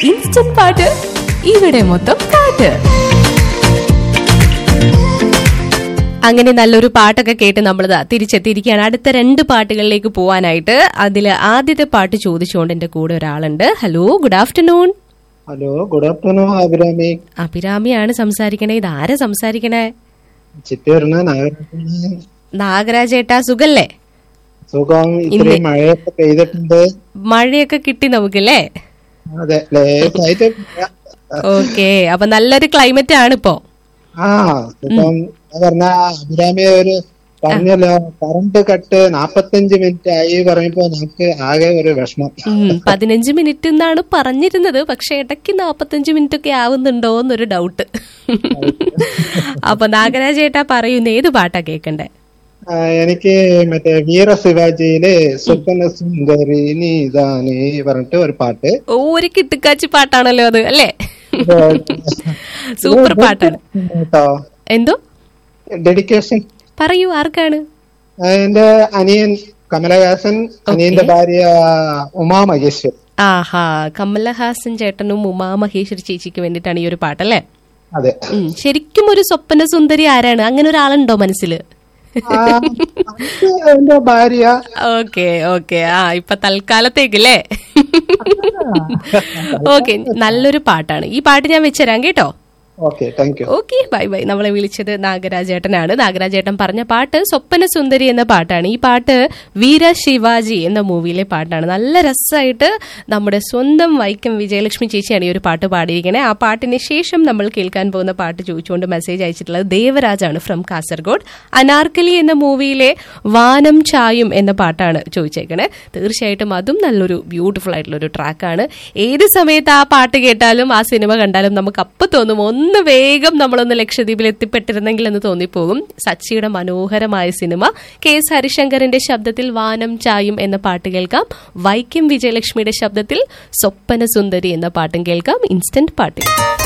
instant പാട്ട് ഇവിടെ മൊത്തം പാട്ട് അങ്ങനെ നല്ലൊരു പാട്ടൊക്കെ കേട്ട് നമ്മൾ തിരിച്ചെത്തിയിരിക്കുകയാണ് അടുത്ത രണ്ട് പാട്ടുകളിലേക്ക് പോവാനായിട്ട് അതിൽ ആദ്യത്തെ പാട്ട് ചോദിച്ചുകൊണ്ട് എന്റെ കൂടെ ഒരാളുണ്ട് hello good afternoon hello good afternoon Abhirami അഭിരാമിയാണ് സംസാരിക്കണേ ഇതാരാ സംസാരിക്കണേ ചിറ്റൂരിന് നഗരത്തിന് നാഗരാജേട്ടാ സുഖല്ലേ സുഖം ഇത്രയും മഴയൊക്കെ പെയ്തിട്ടുണ്ട് മഴയൊക്കെ കിട്ടി നമുക്കല്ലേ അതെ ലേസായിട്ട് ഓക്കെ അപ്പൊ നല്ലൊരു ക്ലൈമറ്റ് ആണ് ഇപ്പോ ആ സുഖം ഞാൻ പറഞ്ഞ അഭിരാമി ഒരു പറഞ്ഞല്ലോ കറണ്ട് കട്ട് നാപ്പത്തഞ്ച് മിനിറ്റ് ആയി പറയുമ്പോ നമുക്ക് ആകെ ഒരു വിഷമം ഉം, പതിനഞ്ച് മിനിറ്റ് എന്നാണ് പറഞ്ഞിരുന്നത് പക്ഷെ ഇടയ്ക്ക് നാപ്പത്തഞ്ച് മിനിറ്റ് ഒക്കെ ആവുന്നുണ്ടോ എന്നൊരു ഡൗട്ട് അപ്പൊ നാഗരാജേട്ടാ പറയുന്ന ഏത് പാട്ടാ കേക്കണ്ടേ ആ, എനിക്ക് മറ്റേ വീര ശിവാജിയില് സ്വപ്ന സുന്ദരി നീതാനേ പറഞ്ഞിട്ട് ഒരു പാട്ട് ഓ, ഒരു കിട്ടുക്കാച്ചി പാട്ടാണല്ലോ അത് അല്ലേ സൂപ്പർ പാട്ടാണ് കേട്ടോ എന്തോ ഡെഡിക്കേഷൻ പറയൂ ആർക്കാണ് എന്റെ അനിയൻ കമലഹാസൻ അനിയന്റെ ഭാര്യ ഉമാ മഹേശ്വർ ആഹാ കമലഹാസൻ ചേട്ടനും ഉമാ മഹേശ്വരി ചേച്ചിക്ക് വേണ്ടിയിട്ടാണ് ഈ ഒരു പാട്ടല്ലേ അതെ ഉം, ശരിക്കും ഒരു സ്വപ്ന സുന്ദരി ആരാണ് അങ്ങനെ ഒരാളുണ്ടോ മനസ്സില് ആ, അത് എന്റെ ഭാര്യ ഓക്കെ ഓക്കെ ആ ഇപ്പൊ തൽക്കാലത്തേക്കല്ലേ ഓക്കെ നല്ലൊരു പാട്ടാണ് ഈ പാട്ട് ഞാൻ വെച്ചുതരാം കേട്ടോ okay thank you okay bye bye നമ്മളെ വിളിച്ചത് നാഗരാജേട്ടനാണ് നാഗരാജേട്ടൻ പറഞ്ഞ പാട്ട് സ്വപ്ന സുന്ദരി എന്ന പാട്ടാണ് ഈ പാട്ട് വീര ശിവാജി എന്ന മൂവിയിലെ പാട്ടാണ് നല്ല രസമായിട്ട് നമ്മുടെ സ്വന്തം വൈക്കം വിജയലക്ഷ്മി ചേച്ചിയാണ് ഈ ഒരു പാട്ട് പാടിയിരിക്കണേ ആ പാട്ടിന് ശേഷം നമ്മൾ കേൾക്കാൻ പോകുന്ന പാട്ട് ചോദിച്ചുകൊണ്ട് മെസ്സേജ് അയച്ചിട്ടുള്ളത് ദേവരാജാണ് ഫ്രം കാസർഗോഡ് അനാർക്കലി എന്ന മൂവിയിലെ വാനം ചായും എന്ന പാട്ടാണ് ചോദിച്ചേക്കണേ തീർച്ചയായിട്ടും അതും നല്ലൊരു ബ്യൂട്ടിഫുൾ ആയിട്ടുള്ള ഒരു ട്രാക്കാണ് ഏത് സമയത്ത് ആ പാട്ട് കേട്ടാലും ആ സിനിമ കണ്ടാലും നമുക്ക് അപ്പം തോന്നും ഒന്ന് വേഗം നമ്മളൊന്ന് ലക്ഷദ്വീപിൽ എത്തിപ്പെട്ടിരുന്നെങ്കിൽ എന്ന് തോന്നിപ്പോകും സച്ചിയുടെ മനോഹരമായ സിനിമ കെ എസ് ഹരിശങ്കറിന്റെ ശബ്ദത്തിൽ വാനം ചായും എന്ന പാട്ട് കേൾക്കാം വൈക്കം വിജയലക്ഷ്മിയുടെ ശബ്ദത്തിൽ സ്വപ്പന സുന്ദരി എന്ന പാട്ടും കേൾക്കാം ഇൻസ്റ്റന്റ് പാട്ട്